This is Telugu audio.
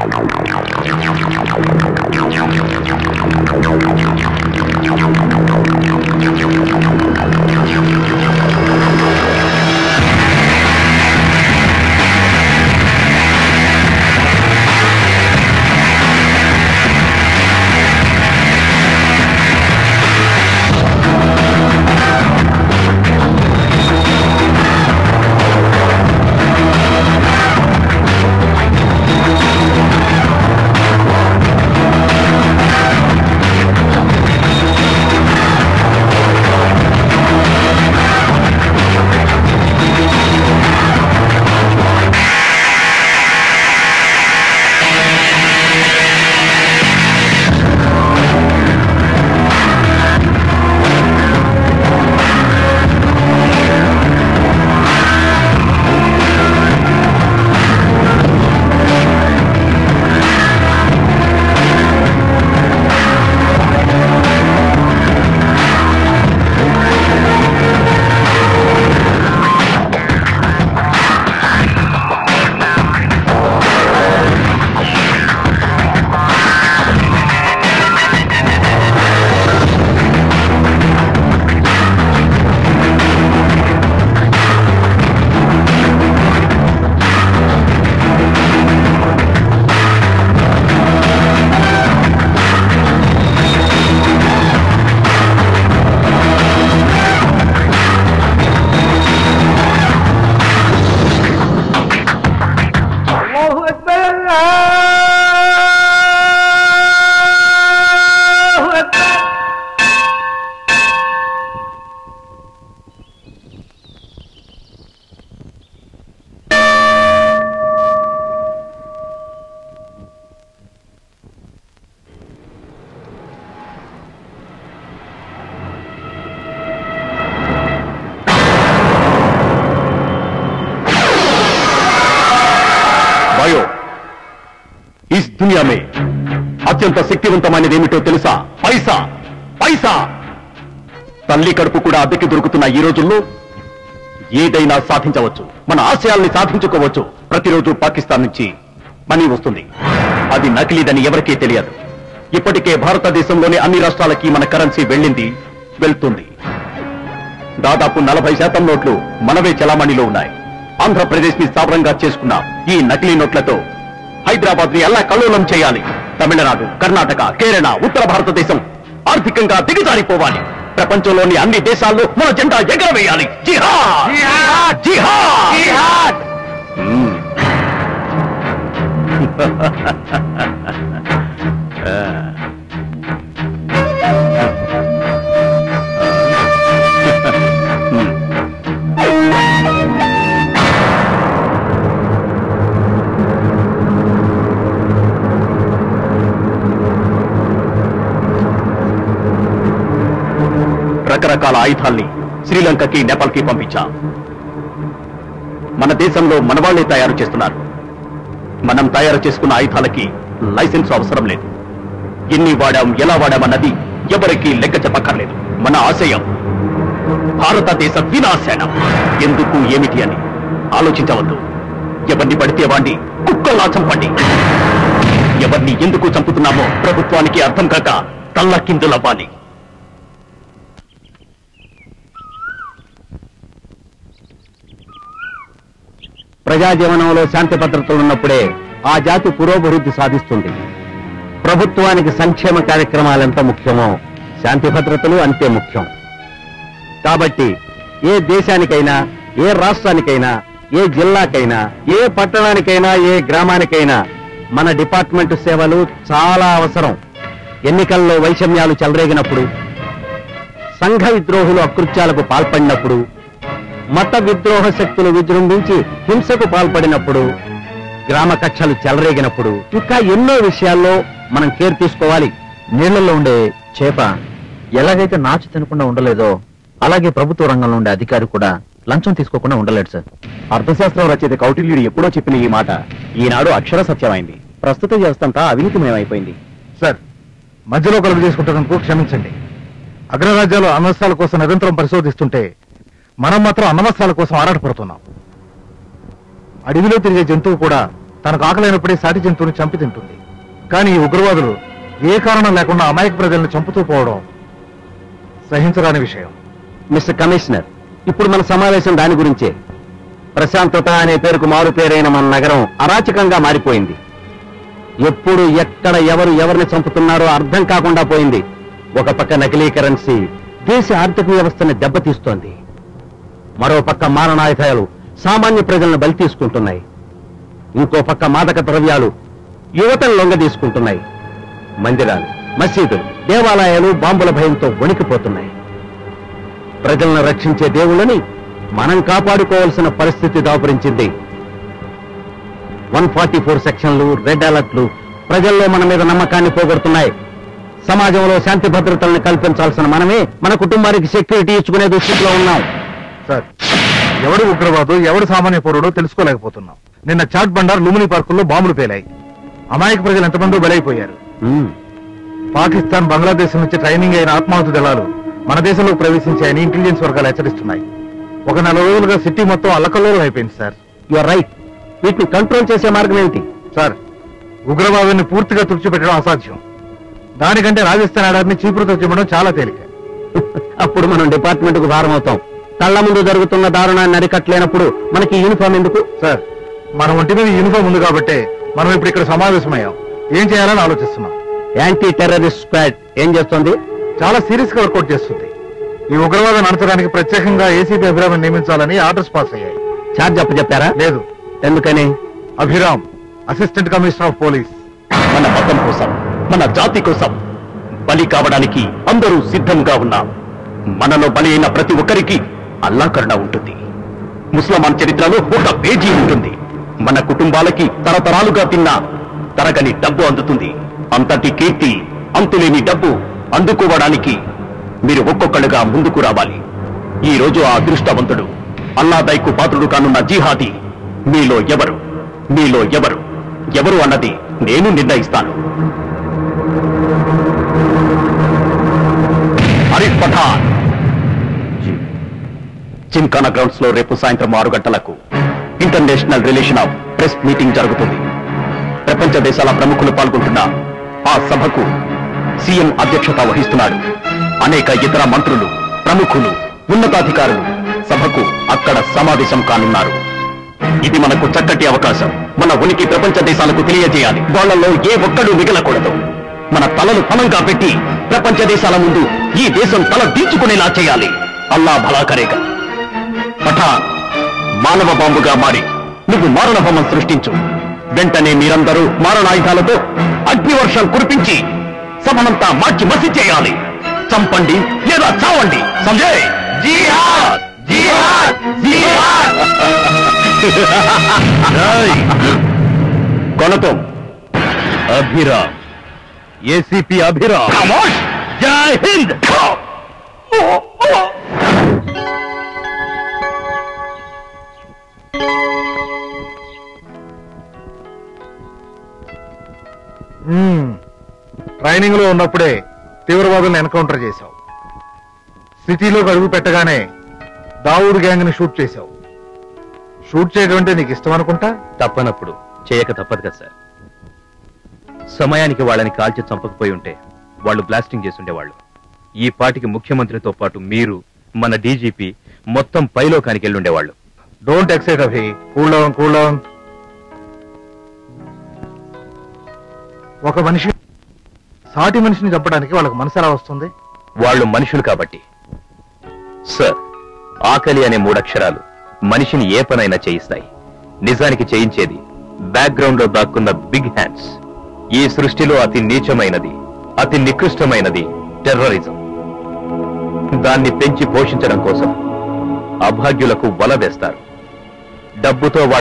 الله أكبر الله أكبر బయో ఇస్ దునియా మే అత్యంత శక్తివంతమైనది ఏమిటో తెలుసా పైసా పైసా తల్లి కడుపు కూడా అద్దెకి దొరుకుతున్న ఈ రోజుల్లో ఏదైనా సాధించవచ్చు మన ఆశయాల్ని సాధించుకోవచ్చు ప్రతిరోజు పాకిస్తాన్ నుంచి మనీ వస్తుంది అది నకిలీదని ఎవరికీ తెలియదు ఇప్పటికే భారతదేశంలోని అన్ని రాష్ట్రాలకి మన కరెన్సీ వెళ్ళింది వెళ్తుంది దాదాపు నలభై శాతం నోట్లు మనవే చలామణిలో ఉన్నాయి ఆంధ్రప్రదేశ్ ని స్థావరంగా చేసుకున్న ఈ నకిలీ నోట్లతో హైదరాబాద్ ని ఎలా కల్లోలం చేయాలి తమిళనాడు కర్ణాటక కేరళ ఉత్తర భారతదేశం ఆర్థికంగా దిగజారిపోవాలి ప్రపంచంలోని అన్ని దేశాల్లో మన జెండా ఎగరవేయాలి జిహాద్ జిహాద్ మ్మ్. రకరకాల ఆయుధాల్ని శ్రీలంకకి నేపాల్కి పంపించాం మన దేశంలో మనవాళ్లే తయారు చేస్తున్నారు మనం తయారు చేసుకున్న ఆయుధాలకి లైసెన్స్ అవసరం లేదు ఎన్ని వాడాం ఎలా వాడామన్నది ఎవరికీ లెక్క చెప్పక్కర్లేదు మన ఆశయం భారతదేశ వినాశనం ఎందుకు ఏమిటి అని ఆలోచించవద్దు ఎవరిని పడితే వాణ్ణి కుక్కల్లా చంపండి ఎవరిని ఎందుకు చంపుతున్నామో ప్రభుత్వానికి అర్థం కాక తల్లకిందులవ్వాలి ప్రజా జీవనంలో శాంతి భద్రతలు ఉన్నప్పుడే ఆ జాతి పురోభివృద్ధి సాధిస్తుంది ప్రభుత్వానికి సంక్షేమ కార్యక్రమాలు ఎంత ముఖ్యమో శాంతి భద్రతలు అంతే ముఖ్యం కాబట్టి ఏ దేశానికైనా ఏ రాష్ట్రానికైనా ఏ జిల్లాకైనా ఏ పట్టణానికైనా ఏ గ్రామానికైనా మన డిపార్ట్మెంట్ సేవలు చాలా అవసరం ఎన్నికల్లో వైషమ్యాలు చెలరేగినప్పుడు సంఘ విద్రోహులు అకృత్యాలకు పాల్పడినప్పుడు మత విద్రోహ శక్తులు విజృంభించి హింసకు పాల్పడినప్పుడు గ్రామ కక్షలు చెలరేగినప్పుడు ఇంకా ఎన్నో విషయాల్లో మనం కేర్ తీసుకోవాలి నీళ్లలో ఉండే చేప ఎలాగైతే నాచు తినకుండా ఉండలేదో అలాగే ప్రభుత్వ రంగంలో ఉండే అధికారి కూడా లంచం తీసుకోకుండా ఉండలేడు సార్ అర్థశాస్త్రం రచయిత కౌటిల్యుడు ఎప్పుడో చెప్పిన ఈ మాట ఈనాడు అక్షర సత్యమైంది ప్రస్తుత వ్యవస్థ అంతా అవినీతిమయమైపోయింది సార్ మధ్యలో కలుగు చేసుకుంటున్నందుకు క్షమించండి అగ్రరాజ్యాలు అనవసరాల కోసం నిరంతరం పరిశోధిస్తుంటే మనం మాత్రం అనవసరాల కోసం ఆరాటపడుతున్నాం అడవిలో తిరిగే జంతువు కూడా తనకు ఆకలైనప్పుడే సాటి జంతువుని చంపి తింటుంది కానీ ఈ ఉగ్రవాదులు ఏ కారణం లేకుండా అమాయక ప్రజల్ని చంపుతూ పోవడం సహించరాని విషయం మిస్టర్ కమిషనర్ ఇప్పుడు మన సమావేశం దాని గురించే ప్రశాంతత అనే పేరుకు మారు పేరైన మన నగరం అరాచకంగా మారిపోయింది ఎప్పుడు ఎక్కడ ఎవరు ఎవరిని చంపుతున్నారో అర్థం కాకుండా పోయింది ఒక పక్క నకిలీ కరెన్సీ దేశ ఆర్థిక వ్యవస్థని దెబ్బతీస్తోంది మరో పక్క మారణాయుధాలు సామాన్య ప్రజలను బలి తీసుకుంటున్నాయి ఇంకో పక్క మాదక ద్రవ్యాలు యువతను లొంగ తీసుకుంటున్నాయి మందిరాలు మసీదులు దేవాలయాలు బాంబుల భయంతో వణికిపోతున్నాయి ప్రజలను రక్షించే దేవుళ్ళని మనం కాపాడుకోవాల్సిన పరిస్థితి దాపురించింది వన్ ఫార్టీ ఫోర్ సెక్షన్లు రెడ్ అలర్ట్లు ప్రజల్లో మన మీద నమ్మకాన్ని పోగొడుతున్నాయి సమాజంలో శాంతి భద్రతలను కల్పించాల్సిన మనమే మన కుటుంబానికి సెక్యూరిటీ ఇచ్చుకునే దుస్థితిలో ఉన్నాం సార్ ఎవడు ఉగ్రవాదు ఎవడు సామాన్య పౌరుడో తెలుసుకోలేకపోతున్నాం నిన్న చాట్ బండార్ లుమిని పార్కుల్లో బాంబులు పేలాయి అమాయక ప్రజలు ఎంతమందో బలైపోయారు ఉమ్, పాకిస్తాన్ బంగ్లాదేశ్ నుంచి ట్రైనింగ్ అయిన ఆత్మాహుతి దళాలు మన దేశంలోకి ప్రవేశించాయని ఇంటెలిజెన్స్ వర్గాలు హెచ్చరిస్తున్నాయి ఒక నెల రోజులుగా సిటీ మొత్తం అల్లకల్లోలం అయిపోయింది సార్ యు ఆర్ రైట్ వీటిని కంట్రోల్ చేసే మార్గం ఏమిటి సార్ ఉగ్రవాదాన్ని పూర్తిగా తుడిచిపెట్టడం అసాధ్యం దానికంటే రాజస్థాన్ ఆడారిని చీపురుతో చిమ్మడం చాలా తేలిక అప్పుడు మనం డిపార్ట్మెంట్ కు భారం అవుతాం కళ్ళ ముందు జరుగుతున్న దారుణాన్ని అరికట్టలేనప్పుడు మనకి యూనిఫామ్ ఎందుకు సార్ మన ఒంటి మీద యూనిఫామ్ ఉంది కాబట్టే మనం ఇప్పుడు ఇక్కడ సమావేశమయ్యాం ఏం చేయాలని ఆలోచిస్తున్నాం యాంటీ టెర్రరిస్ట్ స్క్వాడ్ ఏం చేస్తోంది చాలా సీరియస్ గా వర్కౌట్ చేస్తుంది ఈ ఉగ్రవాదం నడచడానికి ప్రత్యేకంగా ఏసీపీ అభిరామ్ నియమించాలని ఆర్డర్స్ పాస్ అయ్యాయి ఛార్జ్ చెప్పారా లేదు ఎందుకని Abhiram assistant commissioner of police మన మతం కోసం మన జాతి కోసం బలి కావడానికి అందరూ సిద్ధంగా ఉన్నాం మనలో బలి అయిన ప్రతి ఒక్కరికి అల్లా కరుణ ఉంటుంది ముస్లమాన్ చరిత్రలో ఒక పేజీ ఉంటుంది మన కుటుంబాలకి తరతరాలుగా తిన్న తరగని డబ్బు అందుతుంది అంతటి కీర్తి అంతులేని డబ్బు అందుకోవడానికి మీరు ఒక్కొక్కళ్ళుగా ముందుకు రావాలి ఈ రోజు ఆ అదృష్టవంతుడు అల్లాదైకు పాత్రుడు కానున్న జీహాది మీలో ఎవరు మీలో ఎవరు ఎవరు అన్నది నేను నిర్ణయిస్తాను అరిఫ్ పఠాన్ జిమ్ఖానా గ్రౌండ్స్ లో రేపు సాయంత్రం ఆరు గంటలకు international relation of press meeting జరుగుతుంది ప్రపంచ దేశాల ప్రముఖులు పాల్గొంటున్న ఆ సభకు సీఎం అధ్యక్షత వహిస్తున్నాడు అనేక ఇతర మంత్రులు ప్రముఖులు ఉన్నతాధికారులు సభకు అక్కడ సమావేశం కానున్నారు ఇది మనకు చక్కటి అవకాశం మన ఉనికి ప్రపంచ దేశాలకు తెలియజేయాలి వాళ్ళలో ఏ ఒక్కడు మిగలకూడదు మన తలలు పనంగా పెట్టి ప్రపంచ దేశాల ముందు ఈ దేశం తల దించుకునేలా చేయాలి అల్లా భలా కరేగా పఠాన్ మానవ బాంబుగా మారి నువ్వు మారణ హోమం సృష్టించు వెంటనే మీరందరూ మారణాయుధాలతో అగ్నివర్షం కురిపించి సభనంతా మార్చి మసి చేయాలి చంపండి లేదా చావండి సంజయ్ జిహాద్ జిహాద్ జిహాద్ కొనతం అభిరామ్ ఏసీపీ అభిరామ్ జై హింద్ ట్రైనింగ్ లో ఉన్నప్పుడే తీవ్రవాదులను ఎన్కౌంటర్ చేశావు సిటీలోకి అడుగు పెట్టగానే దావూద్ గ్యాంగ్ ని షూట్ చేశావు షూట్ చేయడం అంటే నీకు ఇష్టం అనుకుంటా తప్పనప్పుడు చేయక తప్పదు కదా సార్ సమయానికి వాళ్ళని కాల్చి చంపకపోయి ఉంటే వాళ్ళు బ్లాస్టింగ్ చేసుండేవాళ్ళు ఈ పాటికి ముఖ్యమంత్రితో పాటు మీరు మన డీజీపీ మొత్తం పైలోకానికి వెళ్ళుండేవాళ్ళు don't excite Abhi cool down cool down ఒక మనిషి సాటి మనిషిని చంపడానికి వాళ్ళకి మనసు ఎలా వస్తుంది వాళ్ళు మనుషులు కాబట్టి సార్ ఆకలి అనే మూడక్షరాలు మనిషిని ఏ పనైనా చేయిస్తాయి నిజానికి చేయించేది బ్యాక్గ్రౌండ్ లో దాక్కున్న బిగ్ హ్యాండ్స్ ఈ సృష్టిలో అతి నీచమైనది అతి నికృష్టమైనది టెర్రరిజం దాన్ని పెంచి పోషించడం కోసం అభాగ్యులకు వల వేస్తారు డబ్బుతో వాళ్ళ